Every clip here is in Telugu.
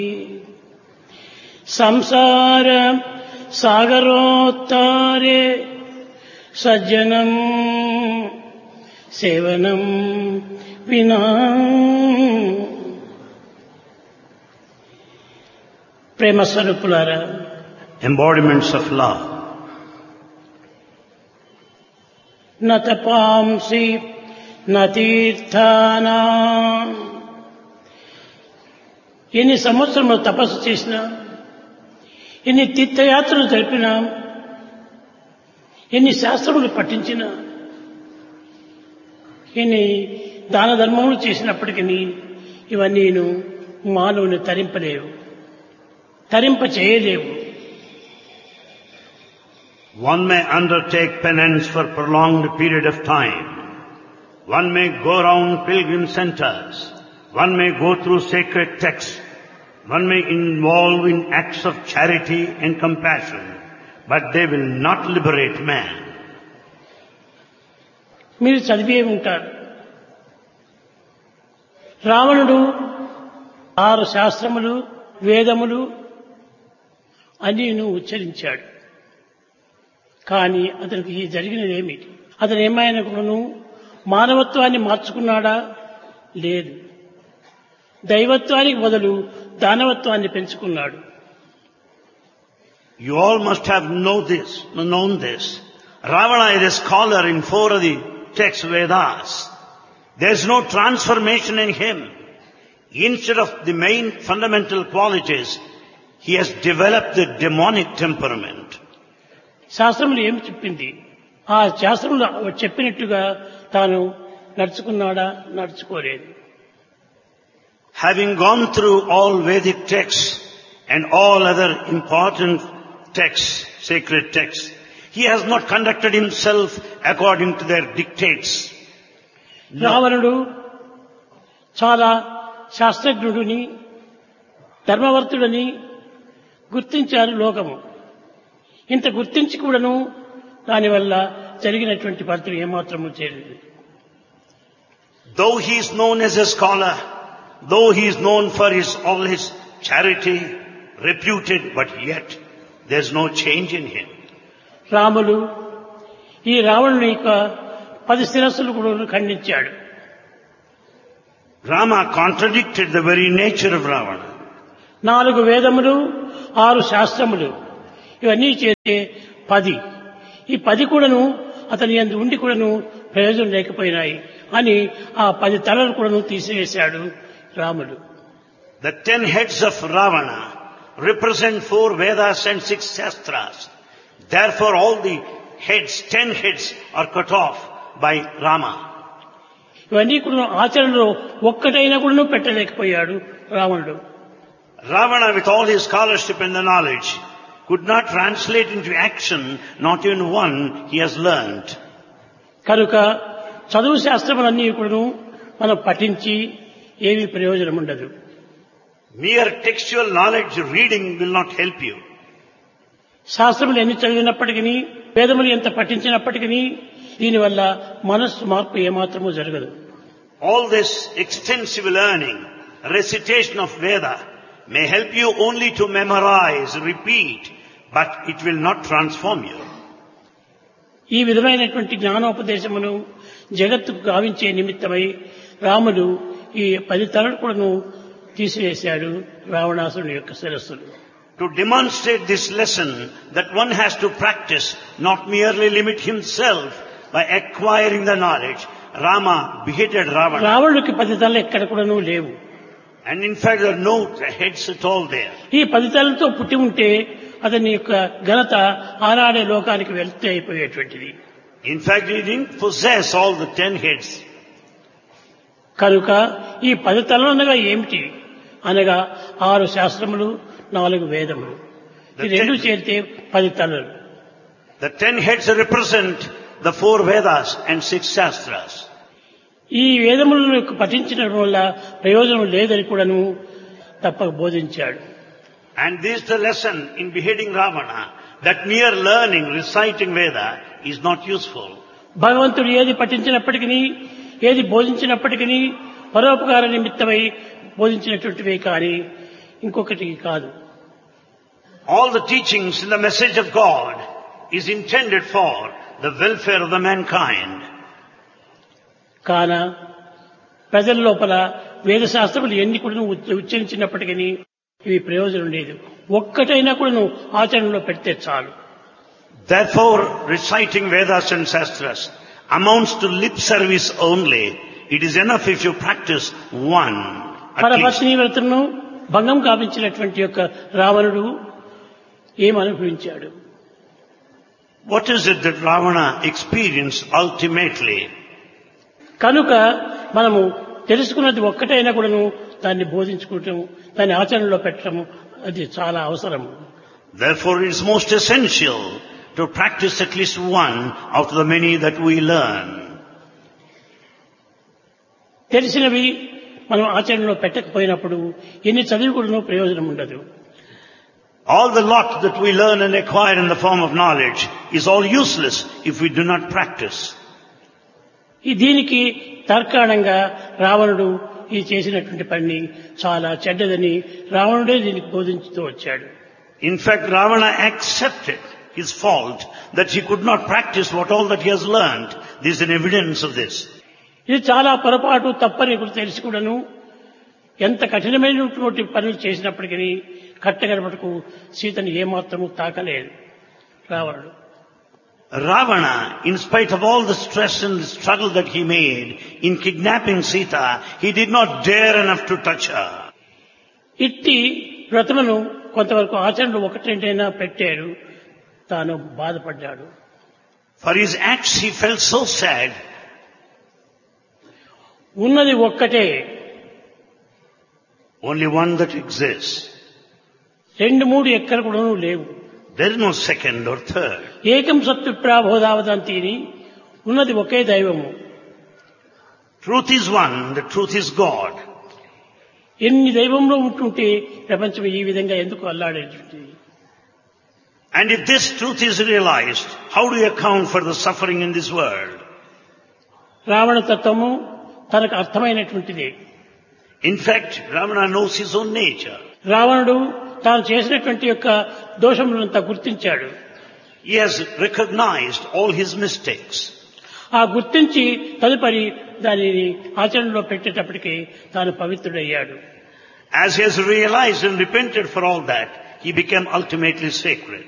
సంసార సాగరోత్తారే సజ్జనం సేవనం వినా ప్రేమ స్వరూపులారా embodiments of love. న తపాంసి న తీర్థానా ఎన్ని సంవత్సరములు తపస్సు చేసినా ఎన్ని తీర్థయాత్రలు జరిపినా ఎన్ని శాస్త్రములు పఠించినా ఎన్ని దాన ధర్మములు చేసినప్పటికీ ఇవన్నీను మానవుని తరింపలేవు తరింప చేయలేవు One may undertake penance for prolonged period of time. One may go around pilgrim centers. One may go through sacred texts. One may involve in acts of charity and compassion. But they will not liberate man. మీరు చదివే ఉంటారు రావణుడు ఆరు శాస్త్రములు వేదములు అన్నీను ఉచ్చరించాడు కానీ అతనికి ఈ జరిగినదేమి అతను ఏమైనా కూడాను మానవత్వాన్ని మార్చుకున్నాడా లేదు దైవత్వానికి బదులు దానవత్వాన్ని పెంచుకున్నాడు You all must have know this, known this. Ravana is a scholar in four of the text Vedas. There's no transformation in him. Instead of the main fundamental qualities, he has developed the demonic temperament. శాస్త్రములు ఏమి చెప్పింది ఆ శాస్త్రములు చెప్పినట్టుగా తాను నడుచుకున్నాడా నడుచుకోలేదు Having gone through all Vedic texts and all other important texts, sacred texts, he has not conducted himself according to their dictates. No. రావణుడు చాలా శాస్త్రజ్ఞుడిని ధర్మవర్తుడని గుర్తించారు లోకము ఇంత గుర్తించి కూడాను దానివల్ల జరిగినటువంటి ఫలితం ఏమాత్రము చేయలేదు Though he is known as a scholar, though he is known for his, all his charity, reputed, but yet there's no change in him. Ramulu ఈ రావణుని యొక్క పది శిరస్సులు కూడా ఖండించాడు Rama contradicted the very nature of Ravana. నాలుగు వేదములు ఆరు శాస్త్రములు ఇవన్నీ చేస్తే పది ఈ పది కూడాను అతని అందు ఉండి కూడాను ప్రయోజనం లేకపోయినాయి అని ఆ పది తలలు కూడాను తీసివేశాడు రాముడు The ten heads of Ravana represent four Vedas and six Shastras. Therefore all the heads, ten heads are cut off by Rama. ఇవన్నీ కూడా ఆచరణలో ఒక్కటైనా కూడా పెట్టలేకపోయాడు రావణుడు Ravana with all his scholarship and the knowledge could not translate into action not even one he has learned. కనుక చదువు శాస్త్రములన్నీ కూడాను మనం పఠించి ఏమీ ప్రయోజనం ఉండదు Mere textual knowledge reading will not help you. శాస్త్రములు ఎన్ని చదివినప్పటికీ వేదములు ఎంత పఠించినప్పటికీ దీనివల్ల మనస్సు మార్పు ఏమాత్రము జరగదు All this extensive learning, recitation of Veda may help you only to memorize, repeat, but it will not transform you. ఈ విధమైనటువంటి జ్ఞానోపదేశమును జగత్తుకు గావించే నిమిత్తమై రాముడు ఈ పది తలలు కూడాను తీసివేశాడు రావణాసురుని యొక్క శిరస్సులు To demonstrate this lesson that one has to practice, not merely limit himself by acquiring the knowledge, Rama beheaded Ravana. రావణుడికి పది తలలు ఎక్కడ కూడాను లేవు And in fact there are no heads at all there. ఈ పది తలలతో పుట్టి ఉంటే అతని యొక్క ఘనత ఆనాడే లోకానికి వెళ్తే అయిపోయేటువంటిది In fact he didn't possess all the ten heads. కనుక ఈ పది తలలు అనగా ఏమిటి అనగా ఆరు శాస్త్రములు నాలుగు వేదములు ఈ రెండు చేరితే పది తలలు The ten heads represent the four Vedas and six Shastras. ఈ వేదములను పఠించడం వల్ల ప్రయోజనం లేదని కూడాను తప్పక బోధించాడు And this is the lesson in beheading Ravana, that mere learning, reciting Veda is not useful. భగవంతుడు ఏది పఠించినప్పటికీ ఏది బోధించినప్పటికీ పరోపకార నిమిత్తమై బోధించినటువంటివే కానీ ఇంకొకటి కాదు All the teachings in the message of God is intended for the welfare of the mankind. కాన ప్రజల లోపల వేదశాస్త్రములు ఎన్ని కూడా ఉచ్చరించినప్పటికీ ఇవి ప్రయోజనం లేదు ఒక్కటైనా కూడా ఆచరణలో పెడితే చాలు Therefore, reciting Vedas and Shastras amounts to lip service only. It is enough if you practice one. At least. పరపత్ని వ్రతను భంగం కావించినటువంటి యొక్క రావణుడు ఏమనుభవించాడు What is it that Ravana experienced ultimately? కనుక మనము తెలుసుకున్నది ఒక్కటైనా కూడాను దాన్ని బోధించుకోవటం దాన్ని ఆచరణలో పెట్టడం అది చాలా అవసరం Therefore, it is most essential to practice at least one out of the many that we learn. తెలిసినవి మనం ఆచరణలో పెట్టకపోయినప్పుడు ఎన్ని చదివి కూడాను ప్రయోజనం ఉండదు All the lot that we learn and acquire in the form of knowledge is all useless if we do not practice. ఈ దీనికి తర్కాణంగా రావణుడు ఈ చేసినటువంటి పని చాలా చెడ్డదని రావణుడే దీనికి బోధించుతూ వచ్చాడు In fact, Ravana accepted his fault that he could not practice what all that he has learned. There is an evidence of this. ఇది చాలా పొరపాటు తప్పని కూడా తెలిసి కూడాను ఎంత కఠినమైనటువంటి పనులు చేసినప్పటికీ కట్టగడపటకు సీతను ఏమాత్రము తాకలేదు రావణుడు Ravana, in spite of all the stress and the struggle that he made in kidnapping Sita, he did not dare enough to touch her. ఇట్టి వ్రతమును కొంతవరకు ఆచరణలో ఒకటేంటైనా పెట్టాడు తాను బాధపడ్డాడు For his acts he felt so sad. ఉన్నది ఒక్కటే Only one that exists. రెండు మూడు ఎక్కడ కూడా లేవు There is no second or third. ఏకం సత్తు ప్రాబోధావదంతిని ఉన్నది ఒకే దైవము Truth is one, the truth is God. ఎన్ని దైవంలో ఉంటుంటే ప్రపంచం ఈ విధంగా ఎందుకు అల్లాడేటువంటి And if this truth is realized, how do you account for the suffering in this world? Ravana తత్వము తనకు అర్థమైనటువంటిది In fact, Ravana knows his own nature. రావణుడు తాను చేసినటువంటి యొక్క దోషములంతా గుర్తించాడు He has recognized all his mistakes. ఆ గుర్తించి తదుపరి దానిని ఆచరణలో పెట్టేటప్పటికి తాను పవిత్రుడయ్యాడు As he has realized and repented for all that, he became ultimately sacred.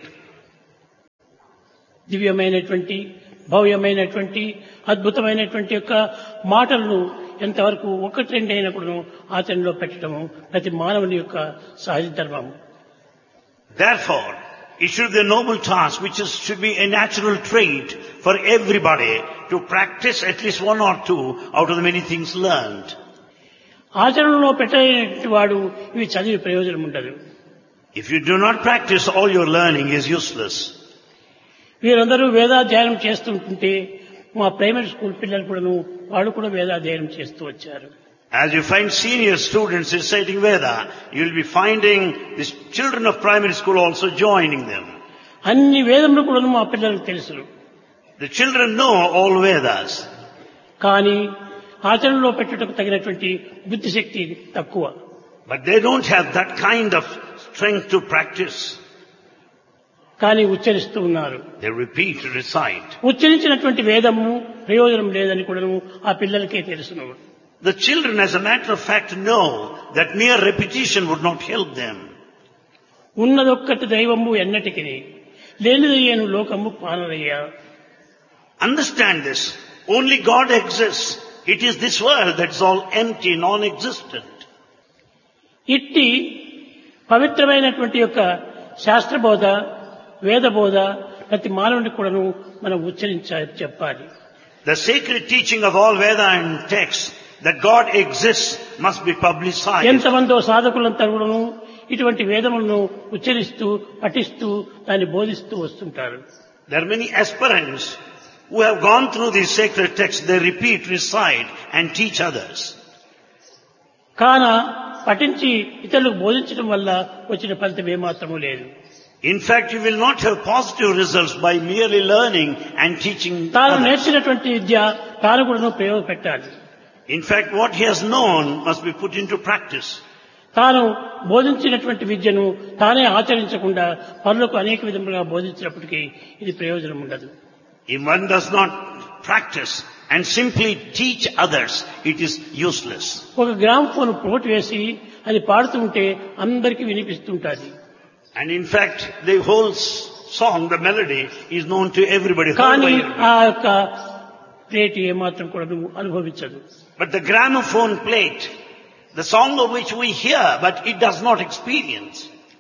దివ్యమైనటువంటి భవ్యమైనటువంటి అద్భుతమైనటువంటి యొక్క మాటలను ఎంతవరకు ఒకటి రెండు అయినప్పుడు ఆచరణలో పెట్టడము ప్రతి మానవుని యొక్క సహజ ధర్మము Therefore, it should be a noble task which is, should be a natural trait for everybody to practice at least one or two out of the many things learned. ఆచరణలో పెట్టలేనటువంటి వాడు ఇవి చదివి ప్రయోజనం ఉండదు If you do not practice, all your learning is useless. వీరందరూ వేదాధ్యయనం చేస్తుంటుంటే మా ప్రైమరీ స్కూల్ పిల్లలు కూడాను వాళ్ళు కూడా వేదాధ్యయనం చేస్తూ వచ్చారు As you find senior students reciting Veda, you will be finding the children of primary school also joining them. అన్ని వేదములు కూడాను మా పిల్లలకు తెలుసు The children know all Vedas, కానీ ఆచరణలో పెట్టుటకు తగినటువంటి బుద్ధిశక్తి తక్కువ but they don't have that kind of strength to practice. కానీ ఉచ్చరిస్తూ ఉన్నారు They repeat, recite. ఉచ్చరించినటువంటి వేదము ప్రయోజనం లేదని కూడాను ఆ పిల్లలకే తెలుసును The children, as a matter of fact, know that mere repetition would not help them. ఉన్నదొక్కటి దైవము ఎన్నటికి లేనిదయ్యేను లోకము పానరయ్యా Understand this. Only God exists. It is this world that's all empty, non-existent. ఇట్టి పవిత్రమైనటువంటి యొక్క శాస్త్రబోధ వేదబోధ ప్రతి మానవునికి కూడాను మనం ఉచ్చరించాలి చెప్పాలి The sacred teaching of all Veda and texts that God exists must be publicized. ఎంతమందో సాధకులంతా కూడాను ఇటువంటి వేదములను ఉచ్చరిస్తూ పఠిస్తూ దాన్ని బోధిస్తూ వస్తుంటారు There are many aspirants who have gone through these sacred texts. They repeat, recite and teach others. కాన పఠించి ఇతరులకు బోధించడం వల్ల వచ్చిన ఫలితం ఏమాత్రము లేదు In fact, you will not have positive results by merely learning and teaching తాను others. నేర్చినటువంటి విద్య తాను కూడా ప్రయోగపెట్టాలి In fact, what he has known must be put into practice. తాను బోధించినటువంటి విద్యను తానే ఆచరించకుండా పనులకు అనేక విధములుగా బోధించినప్పటికీ ఇది ప్రయోజనం ఉండదు If one does not practice and simply teach others, it is useless. ఒక గ్రామ్ ఫోన్ పోటు వేసి అది పాడుతూ ఉంటే అందరికీ వినిపిస్తుంటుంది And in fact, the whole s- song, the melody, is known to everybody. heard by కానీ everybody. ఆ యొక్క ప్లేట్ ఏమాత్రం కూడా నువ్వు అనుభవించదు But the gramophone plate, the song of which we hear, but it does not experience.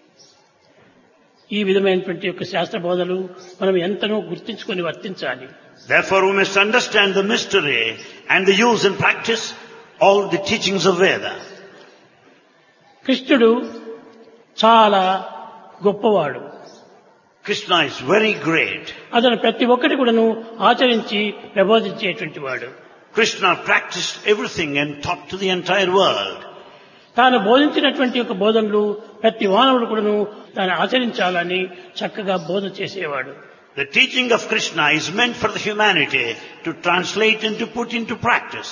ఈ విధమైనటువంటి యొక్క శాస్త్ర బోధలు మనం ఎంతనో గుర్తించుకొని వర్తించాలి Therefore, we must understand the mystery and the use and practice all the teachings of Veda. కృష్ణుడు చాలా గొప్పవాడు Krishna is very great. అతను ప్రతి ఒక్కటి కూడాను ఆచరించి ప్రబోధించేటువంటి వాడు Krishna practiced everything and taught to the entire world. తాను బోధించినటువంటి యొక్క బోధనలు ప్రతి మానవుడు కూడాను తాను ఆచరించాలని చక్కగా బోధ చేసేవాడు The teaching of Krishna is meant for the humanity to translate and to put into practice.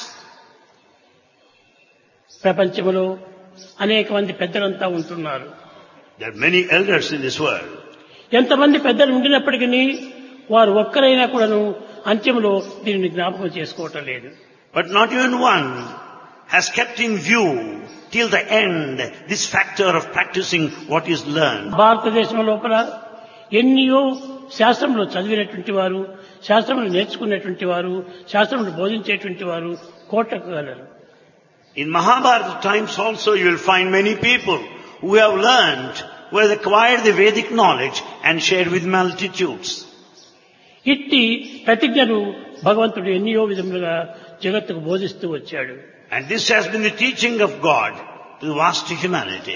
ప్రపంచంలో అనేక మంది పెద్దలంతా ఉంటున్నారు There are many elders in this world. ఎంతమంది పెద్దలు ఉండినప్పటికీ వారు ఒక్కరైనా కూడాను అంత్యంలో దీనిని జ్ఞాపకం చేసుకోవటం లేదు But not even one has kept in view till the end this factor of practicing what is learned. భారతదేశం లోపల ఎన్నో శాస్త్రంలో చదివినటువంటి వారు శాస్త్రములు నేర్చుకున్నటువంటి వారు శాస్త్రములు బోధించేటువంటి వారు కోటకు గలరు In Mahabharata times also you will find many people who have learned, who have acquired the Vedic knowledge and shared with multitudes. ఇట్టి ప్రతిజ్ఞను భగవంతుడు ఎన్నో విధములుగా జగత్తుకు బోధిస్తూ వచ్చాడు And this has been the teaching of God to the vast humanity.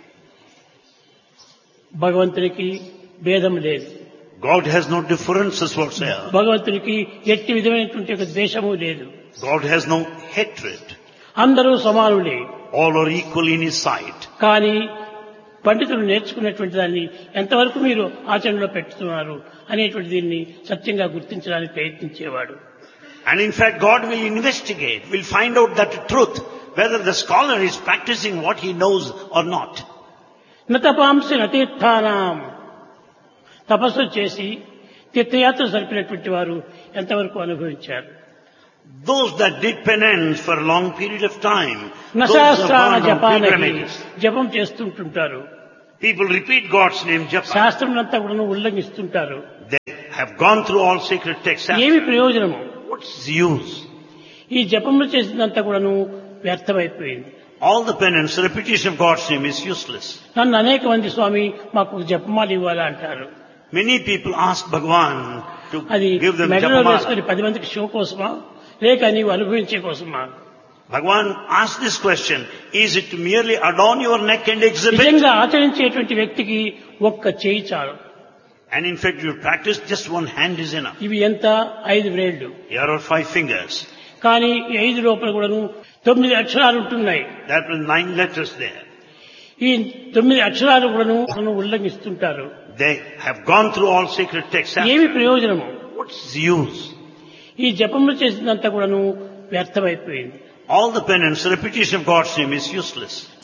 భగవంతునికి భేదం లేదు God has no differences whatsoever. భగవంతునికి ఎట్టి విధమైనటువంటి ఒక ద్వేషము లేదు God has no hatred. అందరూ సమానులే All are equal in His sight. కానీ పండితులు నేర్చుకున్నటువంటి దాన్ని ఎంతవరకు మీరు ఆచరణలో పెట్టుతున్నారు అనేటువంటి దీన్ని సత్యంగా గుర్తించడానికి ప్రయత్నించేవాడు And in fact, God will investigate, will find out that truth, whether the scholar is practicing what he knows or not. నతపాంసి నతీర్థానాం తపస్సు చేసి తీర్థయాత్ర జరిపినటువంటి వారు ఎంతవరకు అనుభవించారు Those that did penance for a long period of time, those who have నశాస్త్రాన gone on జపానకి pilgrimages, జపం చేస్తుంటుంటారు people repeat God's name, Japa. శాస్త్రం అంతా కూడా ఉల్లంఘిస్తుంటారు They have gone through all sacred texts. ఏమి ప్రయోజనము What's the use? ఈ జపములు చేసినంతా కూడాను వ్యర్థమైపోయింది All the penance, repetition of God's name is useless. నన్ను అనేక మంది స్వామి మాకు ఒక జపమాలు ఇవ్వాలా అంటారు Many people ask Bhagwan to అది give them మెడలో Japamala. వేసుకుని పది మందికి షో కోసమా లేక నీవు అనుభవించే కోసమా Bhagwan asked this question, is it to merely adorn your neck and exhibit? నిజంగా ఆచరించేటువంటి వ్యక్తికి ఒక్క చేయి చాలు And in fact, you practice, just one hand is enough. ఇవి ఎంత ఐదు వేళ్లు Here are five fingers. కానీ ఈ ఐదు లోపల కూడాను తొమ్మిది అక్షరాలు ఉంటున్నాయి There are nine letters there. ఈ తొమ్మిది అక్షరాలు కూడాను కూడాను ఉల్లంఘిస్తుంటారు They have gone through all sacred texts. ఏమి ప్రయోజనము What's the use? ఈ జపములు చేసినంతా కూడాను వ్యర్థమైపోయింది All the penance, repetition of God's name is useless.